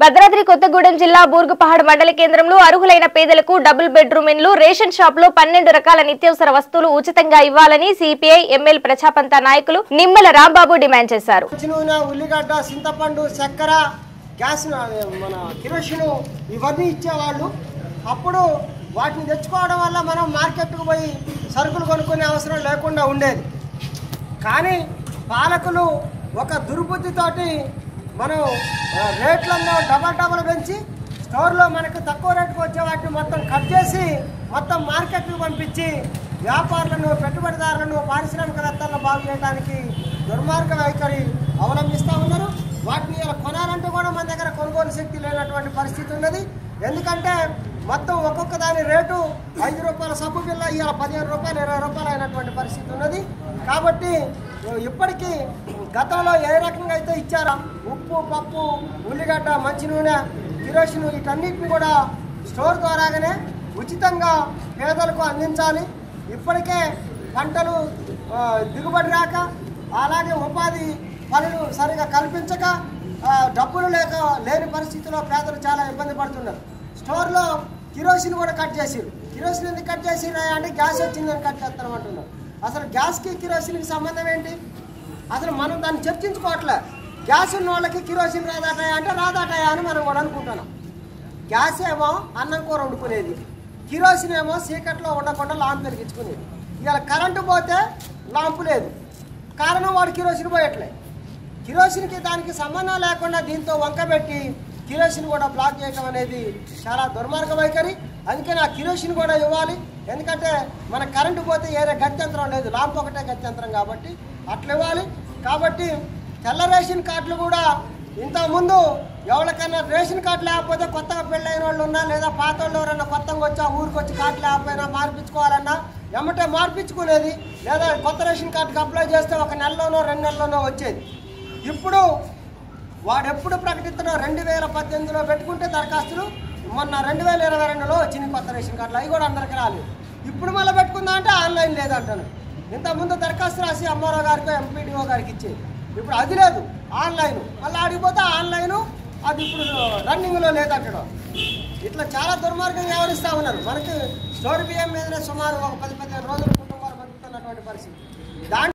భద్రాద్రి కొత్తగూడెం జిల్లా బూర్గుపహాడ్ మండల కేంద్రంలో అర్హులైన పేదలకు డబుల్ బెడ్రూమ్ ఇండ్లు రేషన్ షాప్ లో పన్నెండు రకాల నిత్యావసర వస్తువులు ఉచితంగా ఇవ్వాలని సిపిఐ ఎంఎల్ ప్రజాపంత నాయకులు నిమ్మల రాంబాబు డిమాండ్ చేశారు పచ్చి నూనె ఉల్లిగడ్డ చింతపండు చక్కెర గ్యాస్ మన కిరోసిన్ ఇవన్నీ ఇచ్చేవాళ్ళు అప్పుడు వాటిని తెచ్చుకోవడం వల్ల మనం మార్కెట్కు పోయి సరుకులు కొనుక్కునే అవసరం లేకుండా ఉండేది కానీ పాలకులు ఒక దుర్బుద్ధితోటి మనం ఆ, రేట్లను డబల్ డబల్ పెంచి స్టోర్లో మనకు తక్కువ రేటుకు వచ్చే వాటిని మొత్తం కట్ చేసి మొత్తం మార్కెట్కు పంపించి వ్యాపారులను పెట్టుబడిదారులను పారిశ్రామికవేత్తలను బాగు చేయడానికి దుర్మార్గ వైఖరి అవలంబిస్తూ ఉన్నారు వాటిని ఇలా కొనాలంటే కూడా మన దగ్గర కొనుగోలు శక్తి లేనటువంటి పరిస్థితి ఉన్నది ఎందుకంటే మొత్తం ఒక్కొక్క దాని రేటు ఐదు రూపాయల సబ్బు బిల్ల ఇవాళ పదిహేను రూపాయలు ఇరవై రూపాయలు అయినటువంటి పరిస్థితి ఉన్నది కాబట్టి ఇప్పటికీ గతంలో ఏ రకంగా అయితే ఇచ్చారో ఉప్పు పప్పు ఉల్లిగడ్డ మంచి నూనె కిరోసిన్ వీటన్నిటిని కూడా స్టోర్ ద్వారాగానే ఉచితంగా పేదలకు అందించాలి ఇప్పటికే పంటలు ఆ, దిగుబడి రాక అలాగే ఉపాధి పనులు సరిగా కల్పించక ఆ, డబ్బులు లేక లేని పరిస్థితిలో పేదలు చాలా ఇబ్బంది పడుతున్నారు స్టోర్లో కిరోసిన్ కూడా కట్ చేసిరు కిరోసిన్ ఎందుకు కట్ చేసిరా అంటే గ్యాస్ వచ్చిందని కట్ చేస్తాం అంటున్నారు అసలు గ్యాస్కి కిరోసిన్కి సంబంధం ఏంటి అసలు మనం దాన్ని చర్చించుకోవట్లే గ్యాస్ ఉన్న వాళ్ళకి కిరోసిన్ రాదాటాయా అంటే రాదాటాయా అని మనం కూడా అనుకుంటున్నాం గ్యాస్ ఏమో అన్నం కూర వండుకునేది కిరోసిన్ ఏమో చీకట్లో ఉండకుండా లాంపు వెలిగించుకునేది ఇవాళ కరెంటు పోతే లాంపు లేదు కారణం వాడు కిరోసిన్ పోయట్లే కిరోసిన్కి దానికి సంబంధం లేకుండా దీంతో వంకబెట్టి కిరోసిన్ కూడా బ్లాక్ చేయడం అనేది చాలా దుర్మార్గ వైఖరి అందుకని ఆ కిరోసిన్ కూడా ఇవ్వాలి ఎందుకంటే మన కరెంటు పోతే ఏరే గత్యంతరం లేదు లాంపు ఒకటే గత్యంతరం కాబట్టి అట్లా ఇవ్వాలి కాబట్టి తెల్ల రేషన్ కార్డులు కూడా ఇంతకుముందు ఎవరికైనా రేషన్ కార్డు లేకపోతే కొత్తగా పెళ్ళైన వాళ్ళు ఉన్నా లేదా పాత వాళ్ళు ఎవరైనా కొత్తగా వచ్చి ఆ ఊరికి వచ్చి కార్డు లేకపోయినా మార్పించుకోవాలన్నా ఎమ్మటే మార్పించుకునేది లేదా కొత్త రేషన్ కార్డుకి అప్లై చేస్తే ఒక నెలలోనో రెండు నెలల్లోనో వచ్చేది ఇప్పుడు వాడు ఎప్పుడు ప్రకటిస్తున్నా రెండు వేల పద్దెనిమిదిలో పెట్టుకుంటే దరఖాస్తులు మొన్న రెండు వేల ఇరవై రెండులో వచ్చింది కొత్త రేషన్ కార్డులు అవి కూడా అందరికీ రాలేదు ఇప్పుడు మళ్ళీ పెట్టుకుందా అంటే ఆన్లైన్ లేదంటాను ఇంతకుముందు దరఖాస్తు రాసి ఎంఆర్ఓ గారికి ఎంపీడీఓ గారికి ఇచ్చేది ఇప్పుడు అది లేదు ఆన్లైన్ మళ్ళీ ఆడిపోతే ఆన్లైన్ అది ఇప్పుడు రన్నింగ్లో లేదంటడం ఇట్లా చాలా దుర్మార్గంగా వ్యవహరిస్తూ ఉన్నారు మనకి స్టోర్ బియ్యం మీదనే సుమారు ఒక పది పదిహేను రోజులు కుటుంబాలు బతుకుతున్నటువంటి పరిస్థితి దాంట్లో